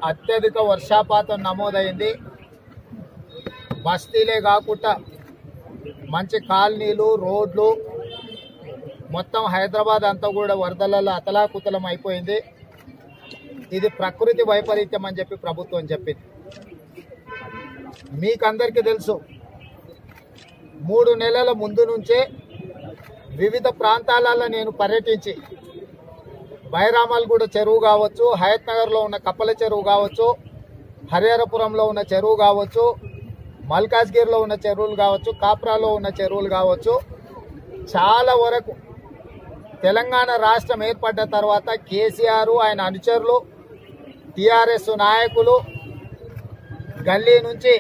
అత్యధిక వర్షాపాతం నమోదైంది బస్తీలే కాకుండా మంచి కాలనీలు రోడ్లు మొత్తం హైదరాబాద్ అంతా కూడా వరదలలో అతలాకుతలం అయిపోయింది ఇది ప్రకృతి వైపరీత్యం అని చెప్పి ప్రభుత్వం చెప్పింది మీకందరికీ తెలుసు మూడు నెలల ముందు నుంచే వివిధ ప్రాంతాలలో నేను పర్యటించి బైరామల్గూడ చెరువు కావచ్చు హయత్ నగర్లో ఉన్న కప్పల చెరువు కావచ్చు హరిహరపురంలో ఉన్న చెరువు కావచ్చు మల్కాజ్గిరిలో ఉన్న చెరువులు కావచ్చు కాప్రాలో ఉన్న చెరువులు కావచ్చు చాలా వరకు తెలంగాణ రాష్ట్రం ఏర్పడ్డ తర్వాత కేసీఆర్ ఆయన అనుచరులు టిఆర్ఎస్ నాయకులు గల్లీ నుంచి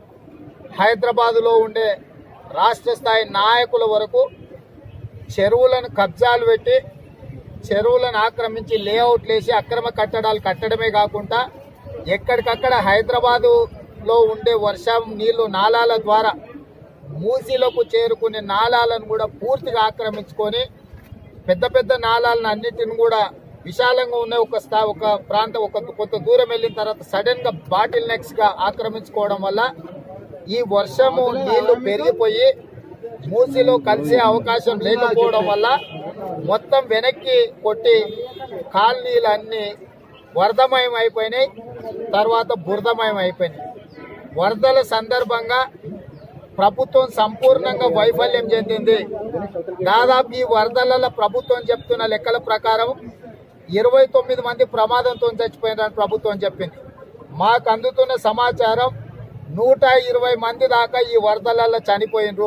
హైదరాబాదులో ఉండే రాష్ట్ర స్థాయి నాయకుల వరకు చెరువులను కబ్జాలు పెట్టి చెరువులను ఆక్రమించి లేఅవుట్లు వేసి అక్రమ కట్టడాలు కట్టడమే కాకుండా ఎక్కడికక్కడ హైదరాబాదులో ఉండే వర్షం నీళ్లు నాలాల ద్వారా మూసీలకు చేరుకునే నాలాలను కూడా పూర్తిగా ఆక్రమించుకొని పెద్ద పెద్ద నాలాలను అన్నిటిని కూడా విశాలంగా ఉన్న ఒక స్థా ఒక ప్రాంతం ఒక కొంత దూరం వెళ్ళిన తర్వాత సడన్ గా బాటిల్ నెక్స్ గా ఆక్రమించుకోవడం వల్ల ఈ వర్షము నీళ్లు పెరిగిపోయి మూసిలో కలిసే అవకాశం లేకపోవడం వల్ల మొత్తం వెనక్కి కొట్టి కాలనీలు అన్ని వరదమయం అయిపోయినాయి తర్వాత బురదమయం అయిపోయినాయి వరదల సందర్భంగా ప్రభుత్వం సంపూర్ణంగా వైఫల్యం చెందింది దాదాపు ఈ వరదలలో ప్రభుత్వం చెప్తున్న లెక్కల ప్రకారం ఇరవై తొమ్మిది మంది ప్రమాదంతో చచ్చిపోయినారని ప్రభుత్వం చెప్పింది మాకు అందుతున్న సమాచారం నూట ఇరవై మంది దాకా ఈ వరదలలో చనిపోయినరు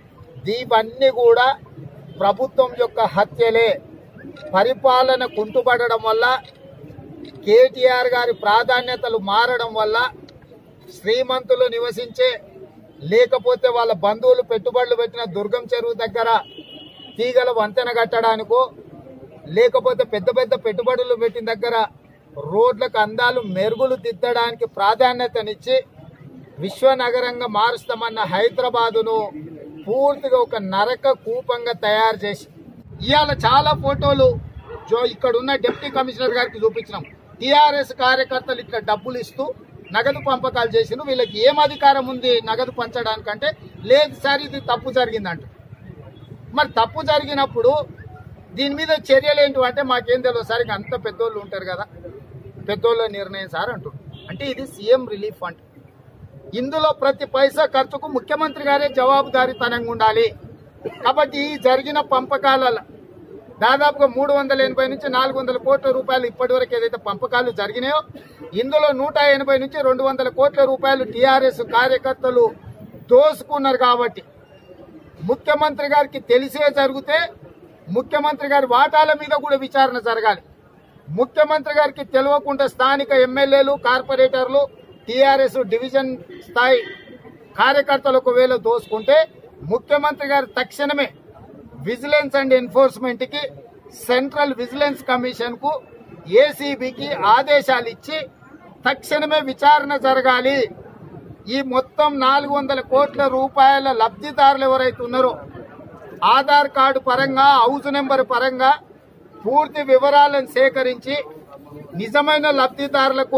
ఇవన్నీ కూడా ప్రభుత్వం యొక్క హత్యలే పరిపాలన కుంటుపడడం వల్ల కేటీఆర్ గారి ప్రాధాన్యతలు మారడం వల్ల శ్రీమంతులు నివసించే లేకపోతే వాళ్ళ బంధువులు పెట్టుబడులు పెట్టిన దుర్గం చెరువు దగ్గర తీగల వంతెన కట్టడానికో లేకపోతే పెద్ద పెద్ద పెట్టుబడులు పెట్టిన దగ్గర రోడ్లకు అందాలు మెరుగులు దిద్దడానికి ప్రాధాన్యతనిచ్చి విశ్వనగరంగా మారుస్తామన్న హైదరాబాదును పూర్తిగా ఒక నరక కూపంగా తయారు చేసి ఇవాళ చాలా ఫోటోలు జో ఇక్కడ ఉన్న డిప్యూటీ కమిషనర్ గారికి చూపించినాం టిఆర్ఎస్ కార్యకర్తలు ఇట్లా డబ్బులు ఇస్తూ నగదు పంపకాలు చేసిన వీళ్ళకి ఏం అధికారం ఉంది నగదు పంచడానికంటే లేదు సార్ ఇది తప్పు జరిగిందంట మరి తప్పు జరిగినప్పుడు దీని మీద చర్యలు ఏంటి అంటే మాకేం తెలియదు సార్ ఇక అంత పెద్దోళ్ళు ఉంటారు కదా పెద్దోళ్ళ నిర్ణయం సార్ అంటారు అంటే ఇది సీఎం రిలీఫ్ ఫండ్ ఇందులో ప్రతి పైసా ఖర్చుకు ముఖ్యమంత్రి గారే జవాబుదారీతనంగా ఉండాలి కాబట్టి ఈ జరిగిన పంపకాల దాదాపుగా మూడు వందల ఎనభై నుంచి నాలుగు వందల కోట్ల రూపాయలు ఇప్పటివరకు ఏదైతే పంపకాలు జరిగినాయో ఇందులో నూట ఎనభై నుంచి రెండు వందల కోట్ల రూపాయలు టీఆర్ఎస్ కార్యకర్తలు దోసుకున్నారు కాబట్టి ముఖ్యమంత్రి గారికి తెలిసే జరిగితే ముఖ్యమంత్రి గారి వాటాల మీద కూడా విచారణ జరగాలి ముఖ్యమంత్రి గారికి తెలియకుండా స్థానిక ఎమ్మెల్యేలు కార్పొరేటర్లు టీఆర్ఎస్ డివిజన్ స్థాయి కార్యకర్తలు ఒకవేళ దోసుకుంటే ముఖ్యమంత్రి గారు తక్షణమే విజిలెన్స్ అండ్ ఎన్ఫోర్స్మెంట్ కి సెంట్రల్ విజిలెన్స్ కమిషన్ కు ఏసీబీకి ఆదేశాలు ఇచ్చి తక్షణమే విచారణ జరగాలి ఈ మొత్తం నాలుగు వందల కోట్ల రూపాయల లబ్ధిదారులు ఎవరైతే ఉన్నారో ఆధార్ కార్డు పరంగా హౌస్ నెంబర్ పరంగా పూర్తి వివరాలను సేకరించి నిజమైన లబ్ధిదారులకు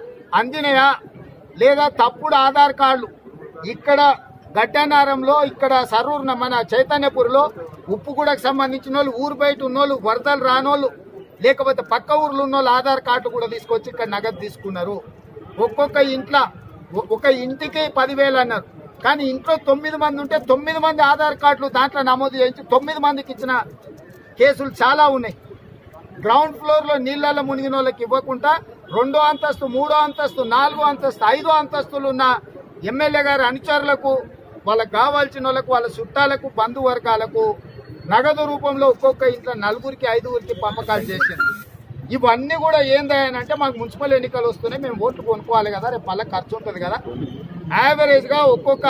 అందినయా లేదా తప్పుడు ఆధార్ కార్డులు ఇక్కడ గడ్డనారంలో ఇక్కడ సరూర్ మన చైతన్యపూర్లో ఉప్పుగూడకు సంబంధించిన వాళ్ళు ఊరు బయట ఉన్నోళ్ళు వరదలు రానోళ్ళు లేకపోతే పక్క ఊర్లో ఉన్నోళ్ళు ఆధార్ కార్డు కూడా తీసుకొచ్చి ఇక్కడ నగదు తీసుకున్నారు ఒక్కొక్క ఇంట్లో ఒ- ఒక ఇంటికి పదివేలు అన్నారు కానీ ఇంట్లో తొమ్మిది మంది ఉంటే తొమ్మిది మంది ఆధార్ కార్డులు దాంట్లో నమోదు చేయించి తొమ్మిది మందికి ఇచ్చిన కేసులు చాలా ఉన్నాయి గ్రౌండ్ ఫ్లోర్ లో నీళ్లలో మునిగిన వాళ్ళకి ఇవ్వకుండా రెండో అంతస్తు మూడో అంతస్తు నాలుగో అంతస్తు ఐదో అంతస్తులు ఉన్న ఎమ్మెల్యే గారి అనుచరులకు వాళ్ళకి కావాల్సిన వాళ్ళకు వాళ్ళ చుట్టాలకు బంధువర్గాలకు నగదు రూపంలో ఒక్కొక్క ఇంట్లో నలుగురికి ఐదుగురికి పంపకాలు చేసింది ఇవన్నీ కూడా ఏందంటే మాకు మున్సిపల్ ఎన్నికలు వస్తున్నాయి మేము ఓట్లు కొనుక్కోవాలి కదా రేపు మళ్ళీ ఖర్చు ఉంటుంది కదా యావరేజ్ గా ఒక్కొక్క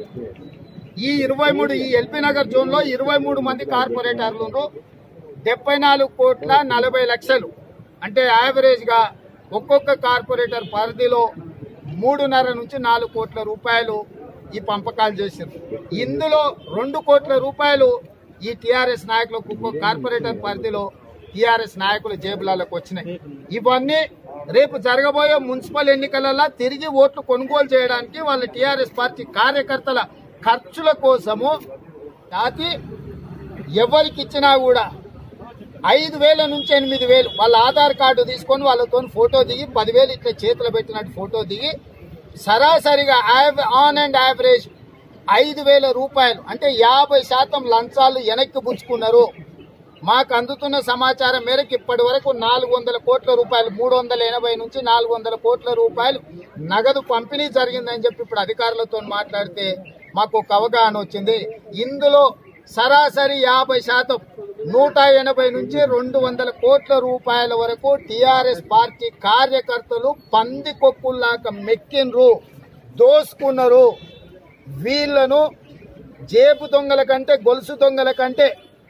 ఈ ఇరవై మూడు ఈ ఎల్బీ నగర్ జోన్ లో ఇరవై మూడు మంది కార్పొరేటర్లు ఉన్నారు. డెబ్బై నాలుగు కోట్ల నలభై లక్షలు అంటే యావరేజ్ గా ఒక్కొక్క కార్పొరేటర్ పరిధిలో మూడున్నర నుంచి నాలుగు కోట్ల రూపాయలు ఈ పంపకాలు చేసింది ఇందులో రెండు కోట్ల రూపాయలు ఈ టిఆర్ఎస్ నాయకులకు ఒక్కొక్క కార్పొరేటర్ పరిధిలో టిఆర్ఎస్ నాయకుల జేబులకు వచ్చినాయి ఇవన్నీ రేపు జరగబోయే మున్సిపల్ ఎన్నికలలో తిరిగి ఓట్లు కొనుగోలు చేయడానికి వాళ్ళ టీఆర్ఎస్ పార్టీ కార్యకర్తల ఖర్చుల కోసము అతి ఎవరికి ఇచ్చినా కూడా ఐదు వేల నుంచి ఎనిమిది వేలు వాళ్ళ ఆధార్ కార్డు తీసుకొని వాళ్ళతో ఫోటో దిగి పదివేలు ఇట్లా చేతిలో పెట్టినట్టు ఫోటో దిగి సరాసరిగా యావ్- ఆన్ అండ్ యావరేజ్ ఐదు వేల రూపాయలు అంటే యాభై శాతం లంచాలు వెనక్కి పుచ్చుకున్నారు మాకు అందుతున్న సమాచారం మేరకు ఇప్పటి వరకు నాలుగు వందల కోట్ల రూపాయలు మూడు వందల ఎనభై నుంచి నాలుగు వందల కోట్ల రూపాయలు నగదు పంపిణీ జరిగిందని చెప్పి ఇప్పుడు అధికారులతో మాట్లాడితే మాకు ఒక అవగాహన వచ్చింది ఇందులో సరాసరి యాభై శాతం నూట ఎనభై నుంచి రెండు వందల కోట్ల రూపాయల వరకు టిఆర్ఎస్ పార్టీ కార్యకర్తలు పంది కొక్కుల్లాక మెక్కిండ్రు దోసుకున్నారు వీళ్లను జేబు దొంగల కంటే గొలుసు దొంగల కంటే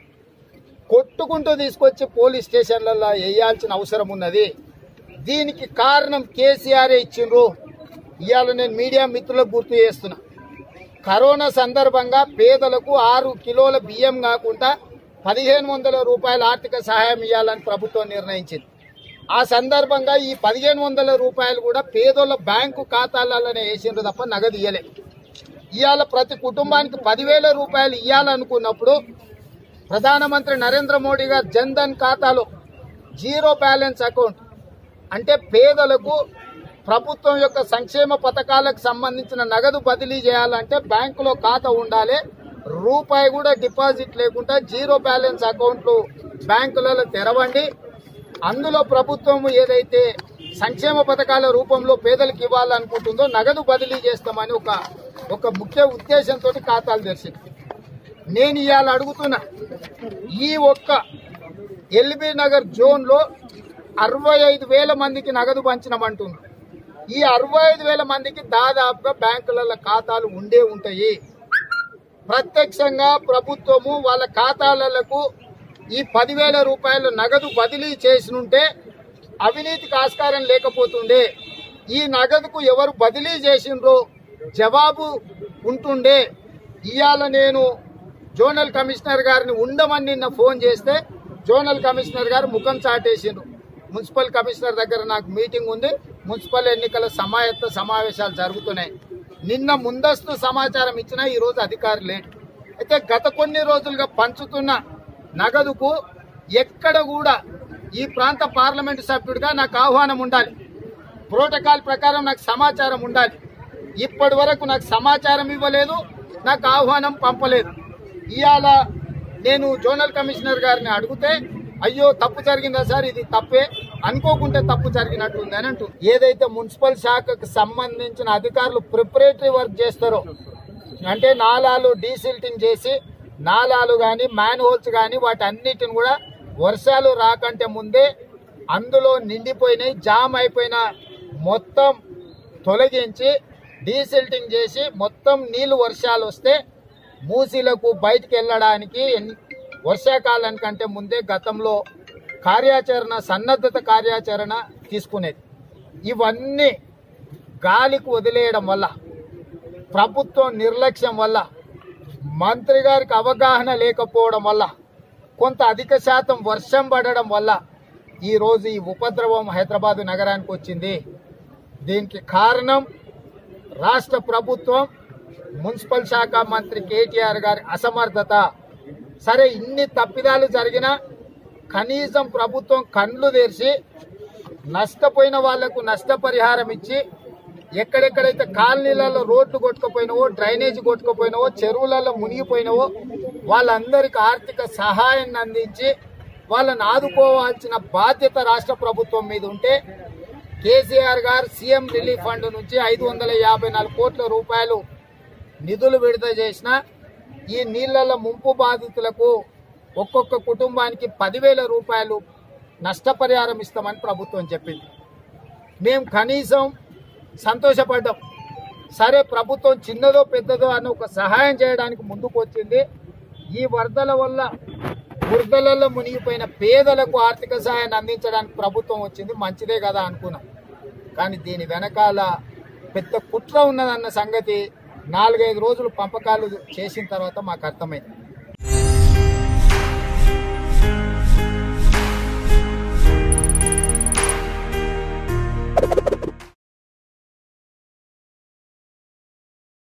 కొట్టుకుంటూ తీసుకొచ్చి పోలీస్ స్టేషన్లలో వేయాల్సిన అవసరం ఉన్నది దీనికి కారణం కేసీఆర్ ఇచ్చిండ్రు ఇవాళ నేను మీడియా మిత్రులకు గుర్తు చేస్తున్నా కరోనా సందర్భంగా పేదలకు ఆరు కిలోల బియ్యం కాకుండా పదిహేను వందల రూపాయల ఆర్థిక సహాయం ఇవ్వాలని ప్రభుత్వం నిర్ణయించింది ఆ సందర్భంగా ఈ పదిహేను వందల రూపాయలు కూడా పేదోళ్ళ బ్యాంకు ఖాతాలలోనే వేసిండ్రు తప్ప నగదు ఇయ్యలే ఇవాళ ప్రతి కుటుంబానికి పదివేల రూపాయలు ఇవ్వాలనుకున్నప్పుడు ప్రధానమంత్రి నరేంద్ర మోడీ గారు జన్ ధన్ ఖాతాలో జీరో బ్యాలెన్స్ అకౌంట్ అంటే పేదలకు ప్రభుత్వం యొక్క సంక్షేమ పథకాలకు సంబంధించిన నగదు బదిలీ చేయాలంటే బ్యాంకులో ఖాతా ఉండాలి రూపాయి కూడా డిపాజిట్ లేకుండా జీరో బ్యాలెన్స్ అకౌంట్లు బ్యాంకులలో తెరవండి అందులో ప్రభుత్వం ఏదైతే సంక్షేమ పథకాల రూపంలో పేదలకు ఇవ్వాలనుకుంటుందో నగదు బదిలీ చేస్తామని ఒక ఒక ముఖ్య ఉద్దేశంతో ఖాతాలు తెరిచింది నేను ఇవాళ అడుగుతున్నా ఈ ఒక్క ఎల్బీ నగర్ జోన్ లో అరవై ఐదు వేల మందికి నగదు పంచినమంటుంది ఈ అరవై ఐదు వేల మందికి దాదాపుగా బ్యాంకులలో ఖాతాలు ఉండే ఉంటాయి ప్రత్యక్షంగా ప్రభుత్వము వాళ్ళ ఖాతాలకు ఈ పదివేల రూపాయల నగదు బదిలీ చేసినుంటే అవినీతికి ఆస్కారం లేకపోతుండే ఈ నగదుకు ఎవరు బదిలీ చేసిండ్రో జవాబు ఉంటుండే ఇవాళ నేను జోనల్ కమిషనర్ గారిని ఉండమని నిన్న ఫోన్ చేస్తే జోనల్ కమిషనర్ గారు ముఖం చాటేసిండ్రు మున్సిపల్ కమిషనర్ దగ్గర నాకు మీటింగ్ ఉంది మున్సిపల్ ఎన్నికల సమాయత్త సమావేశాలు జరుగుతున్నాయి నిన్న ముందస్తు సమాచారం ఇచ్చినా ఈ రోజు అధికారి లేడు అయితే గత కొన్ని రోజులుగా పంచుతున్న నగదుకు ఎక్కడ కూడా ఈ ప్రాంత పార్లమెంటు సభ్యుడిగా నాకు ఆహ్వానం ఉండాలి ప్రోటోకాల్ ప్రకారం నాకు సమాచారం ఉండాలి ఇప్పటి వరకు నాకు సమాచారం ఇవ్వలేదు నాకు ఆహ్వానం పంపలేదు ఇవాళ నేను జోనల్ కమిషనర్ గారిని అడిగితే అయ్యో తప్పు జరిగిందా సార్ ఇది తప్పే అనుకోకుంటే తప్పు జరిగినట్టుంది అని అంటుంది ఏదైతే మున్సిపల్ శాఖకు సంబంధించిన అధికారులు ప్రిపరేటరీ వర్క్ చేస్తారో అంటే నాలాలు డీసిల్టింగ్ చేసి నాలాలు కానీ మ్యాన్ హోల్స్ కానీ వాటి అన్నిటిని కూడా వర్షాలు రాకంటే ముందే అందులో నిండిపోయినాయి జామ్ అయిపోయిన మొత్తం తొలగించి డీసిల్టింగ్ చేసి మొత్తం నీళ్లు వర్షాలు వస్తే మూసీలకు బయటికి వెళ్ళడానికి ఎన్ని- వర్షాకాలానికంటే ముందే గతంలో కార్యాచరణ సన్నద్ధత కార్యాచరణ తీసుకునేది ఇవన్నీ గాలికి వదిలేయడం వల్ల ప్రభుత్వం నిర్లక్ష్యం వల్ల మంత్రి గారికి అవగాహన లేకపోవడం వల్ల కొంత అధిక శాతం వర్షం పడడం వల్ల ఈరోజు ఈ ఉపద్రవం హైదరాబాద్ నగరానికి వచ్చింది దీనికి కారణం రాష్ట్ర ప్రభుత్వం మున్సిపల్ శాఖ మంత్రి కేటీఆర్ గారి అసమర్థత సరే ఇన్ని తప్పిదాలు జరిగినా కనీసం ప్రభుత్వం కండ్లు తెరిచి నష్టపోయిన వాళ్లకు నష్టపరిహారం ఇచ్చి ఎక్కడెక్కడైతే కాలనీలలో రోడ్లు కొట్టుకుపోయినావో డ్రైనేజ్ కొట్టుకుపోయినావో చెరువులలో మునిగిపోయినావో వాళ్ళందరికీ ఆర్థిక సహాయాన్ని అందించి వాళ్ళని ఆదుకోవాల్సిన బాధ్యత రాష్ట్ర ప్రభుత్వం మీద ఉంటే కేసీఆర్ గారు సీఎం రిలీఫ్ ఫండ్ నుంచి ఐదు వందల యాభై నాలుగు కోట్ల రూపాయలు నిధులు విడుదల చేసిన ఈ నీళ్ల ముంపు బాధితులకు ఒక్కొక్క కుటుంబానికి పదివేల రూపాయలు నష్టపరిహారం ఇస్తామని ప్రభుత్వం చెప్పింది మేము కనీసం సంతోషపడ్డాం సరే ప్రభుత్వం చిన్నదో పెద్దదో అని ఒక సహాయం చేయడానికి ముందుకు వచ్చింది ఈ వరదల వల్ల వరదలలో మునిగిపోయిన పేదలకు ఆర్థిక సహాయాన్ని అందించడానికి ప్రభుత్వం వచ్చింది మంచిదే కదా అనుకున్నాం కానీ దీని వెనకాల పెద్ద కుట్ర ఉన్నదన్న సంగతి నాలుగైదు రోజులు పంపకాలు చేసిన తర్వాత మాకు అర్థమైంది